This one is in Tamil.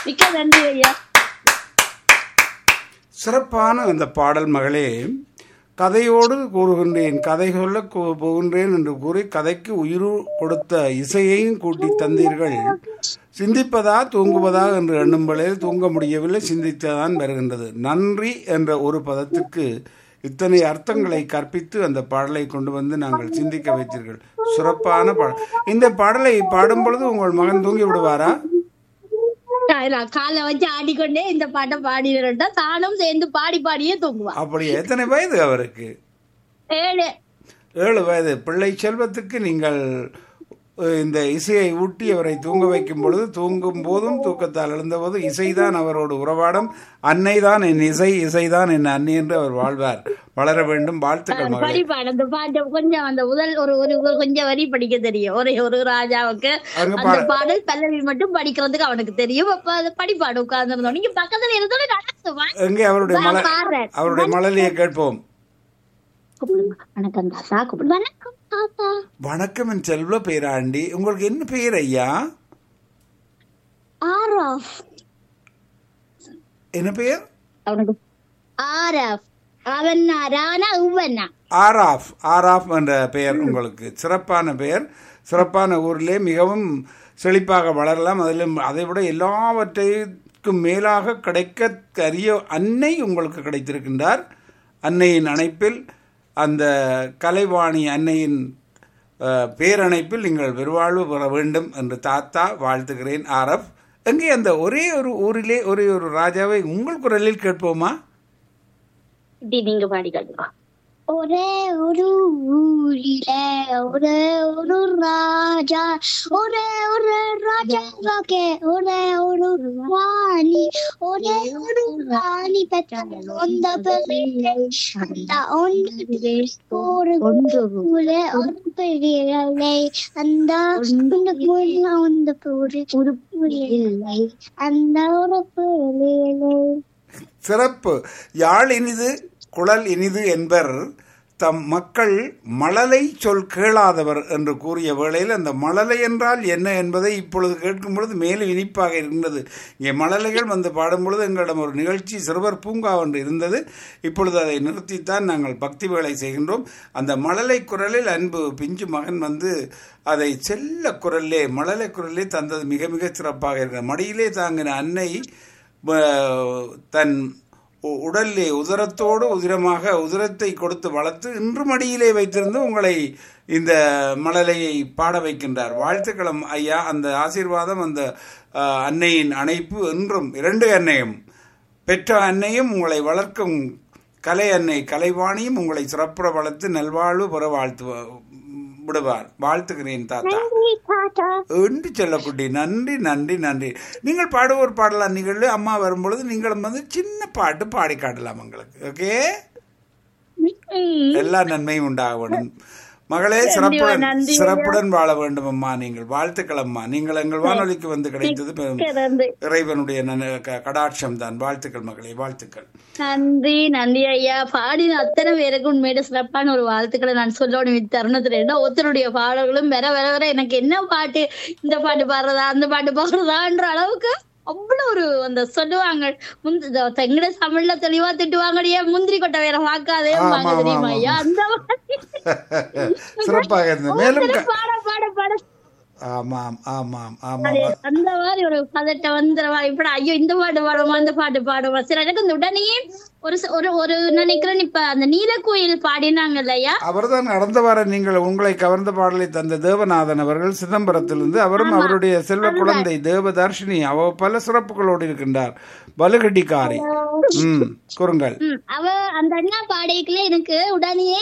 மிக்க நன்றி ஐயா சிறப்பான அந்த பாடல் மகளே கதையோடு கூறுகின்றேன் கதை சொல்ல கூ- போகின்றேன் என்று கூறி கதைக்கு உயிர் கொடுத்த இசையையும் கூட்டி தந்தீர்கள் சிந்திப்பதா தூங்குவதா என்று எண்ணும் வேளையில் தூங்க முடியவில்லை சிந்தித்துதான் வருகின்றது நன்றி என்ற ஒரு பதத்திற்கு இத்தனை அர்த்தங்களை கற்பித்து அந்த பாடலை கொண்டு வந்து நாங்கள் சிந்திக்க வைத்தீர்கள் சிறப்பான பாடல் இந்த பாடலை பாடும் பொழுது உங்கள் மகன் தூங்கி விடுவாரா நான் காலை வச்சு ஆடிக்கொண்டே இந்த பாட்டை பாடிடுறா தானும் சேர்ந்து பாடி பாடியே தூங்குவான் அப்படி எத்தனை வயது அவருக்கு ஏழு ஏழு வயது பிள்ளை செல்வத்துக்கு நீங்கள் அஹ், இந்த இசையை ஊட்டி அவரை தூங்க வைக்கும் பொழுது தூங்கும் போதும் தூக்கத்தால் எழுந்தபோதும் இசைதான் அவரோடு உறவாடும் அன்னை தான் என் இசை இசைதான் என் அன்னை என்று அவர் வாழ்வார் வளர வேண்டும் வாழ்த்துக்கள் மகளே படிப்பாடு அந்த பாட்டு கொஞ்சம் அந்த முதல் ஒரு ஒரு ஒரு கொஞ்சம் வரி படிக்க தெரியும் ஒரே ஒரு ராஜாவுக்கு அங்க அந்த பாடல் பல்லவி மட்டும் படிக்கிறதுக்கு அவனுக்கு தெரியும் அப்ப அது படிப்பாடு உட்கார்ந்து இருந்தோம் நீங்க பக்கத்துல இருந்தோட நடத்துவான் எங்கே அவருடைய மல பாடுறேன். அவருடைய மழலையை கேட்போம் வணக்கம் தாத்தா கூப்பிடு வணக்கம் தாத்தா வணக்கம் என் செல்வ பேராண்டி உங்களுக்கு என்ன பெயர் ஐயா ஆரஃப் என்ன பெயர் அவனுக்கு ஆரஃப் அவன் ரானா உவனா ஆராஃப் ஆராஃப் என்ற பெயர் உங்களுக்கு சிறப்பான பெயர் சிறப்பான ஊரிலே மிகவும் செழிப்பாக வளரலாம் அதிலும் அதை விட எல்லாவற்றைக்கும் மேலாக கிடைக்க அரிய அன்னை உங்களுக்கு கிடைத்திருக்கின்றார் அன்னையின் அணைப்பில் அந்த கலைவாணி அன்னையின் அஹ், பேரணைப்பில் நீங்கள் பெருவாழ்வு பெற வேண்டும் என்று தாத்தா வாழ்த்துகிறேன் ஆரஃப் எங்கே அந்த ஒரே ஒரு ஊரிலே ஒரே ஒரு ராஜாவை உங்கள் குரலில் கேட்போமா இப்படி நீங்க பாடி காட்டுங்க ஒரே ஒரு ஊரில ஒரே ஒரு ராஜா ஒரே ஒரு ராஜாவுக்கு ஒரே ஒரு ராணி ஒரே ஒரு ராணி பெற்ற அந்த பிள்ளை அந்த ஒன்று ஒரு ஒரே ஒரு பிள்ளை அந்த ஒன்று போல அந்த ஒரு ஒரு பிள்ளை அந்த ஒரு பிள்ளை சிறப்பு யாழ் இனிது குழல் இனிது என்பர் தம் மக்கள் மழலை சொல் கேளாதவர் என்று கூறிய வேளையில் அந்த மழலை என்றால் என்ன என்பதை இப்பொழுது கேட்கும் பொழுது மேலும் இனிப்பாக இருக்கின்றது இங்கே மழலைகள் வந்து பாடும் பொழுது எங்களிடம் ஒரு நிகழ்ச்சி சிறுவர் பூங்கா ஒன்று இருந்தது இப்பொழுது அதை நிறுத்தித்தான் நாங்கள் பக்தி வேலை செய்கின்றோம் அந்த மழலை குரலில் அன்பு பிஞ்சு மகன் வந்து அதை செல்ல குரல்லே மழலை குரலே தந்தது மிக மிக சிறப்பாக இருக்கிறது மடியிலே தாங்கின அன்னை வ- தன் உ- உடலிலே உதரத்தோடு உதிரமாக உதிரத்தை கொடுத்து வளர்த்து இன்று மடியிலே வைத்திருந்து உங்களை இந்த மழலையை பாட வைக்கின்றார் வாழ்த்துக்களம் ஐயா அந்த ஆசீர்வாதம் அந்த அஹ், அன்னையின் அணைப்பு என்றும் இரண்டு அன்னையும் பெற்ற அன்னையும் உங்களை வளர்க்கும் கலை அன்னை கலைவாணியும் உங்களை சிறப்புற வளர்த்து நல்வாழ்வு பெற வாழ்த்து விடுவார் வாழ்த்துகிறேன் தாத்தா என்று செல்லக்குட்டி நன்றி நன்றி நன்றி நீங்கள் பாடுவோர் பாடலாம் நிகழ்வு அம்மா வரும்பொழுது நீங்களும் வந்து சின்ன பாட்டு பாடி காட்டலாம் உங்களுக்கு ஓகே எல்லா நன்மையும் உண்டாக வேண்டும் மகளே சிறப்புடன் நன்றி. சிறப்புடன் வாழ வேண்டும் அம்மா நீங்கள் வாழ்த்துக்கள் அம்மா நீங்கள் எங்கள் வானொலிக்கு வந்து கிடைத்தது பெரும் நன்றி இறைவனுடைய நன- க- கடாட்சம் தான் வாழ்த்துக்கள் மகளே வாழ்த்துக்கள் நன்றி நன்றி ஐயா பாடின அத்தனை பேருக்கு உண்மையிட சிறப்பான ஒரு வாழ்த்துக்களை நான் சொல்லணும் இத்தருணத்துல ஏன்னா ஒருத்தருடைய பாடல்களும் வர வர வர எனக்கு என்ன பாட்டு இந்த பாட்டு பாடுறதா அந்த பாட்டு பாடுறதான்ற அளவுக்கு அவ்வளவு ஒரு அந்த சொல்லுவாங்க முந்தி- இந்த எங்கட தமிழ்ல தெளிவா திட்டுவாங்கடியே முந்திரி கொட்டை வேற பார்க்காதே ஆமா, ஆமா, தெரியுமா ஆமா. ஐயா அந்த மாதிரி சிறப்பாக இருந்தது மேலும் க- பாட பாட பாட ஆமாம் ஆமாம் ஆமாம் அது அந்த மாதிரி ஒரு பதட்ட வந்துடவா இப்ப ஐயோ இந்த பாட்டு பாடுமா அந்த பாட்டு பாடுமா சரி எனக்கு இந்த உடனே ஒரு ச- ஒரு ஒரு நினைக்கிறேன் இப்ப அந்த நீலக்கோயில் பாடினாங்க இல்லையா அவர்தான் கடந்த வாரம் நீங்கள் உங்களை கவர்ந்த பாடலை தந்த தேவநாதன் அவர்கள் சிதம்பரத்திலிருந்து அவரும் அவருடைய செல்வ குழந்தை தேவதர்ஷினி அவ பல சிறப்புகளோடு இருக்கின்றார் பலுகட்டிக்காரி ம் கூறுங்கள் ம், அவ அந்த அண்ணா பாடைக்குள்ள எனக்கு உடனே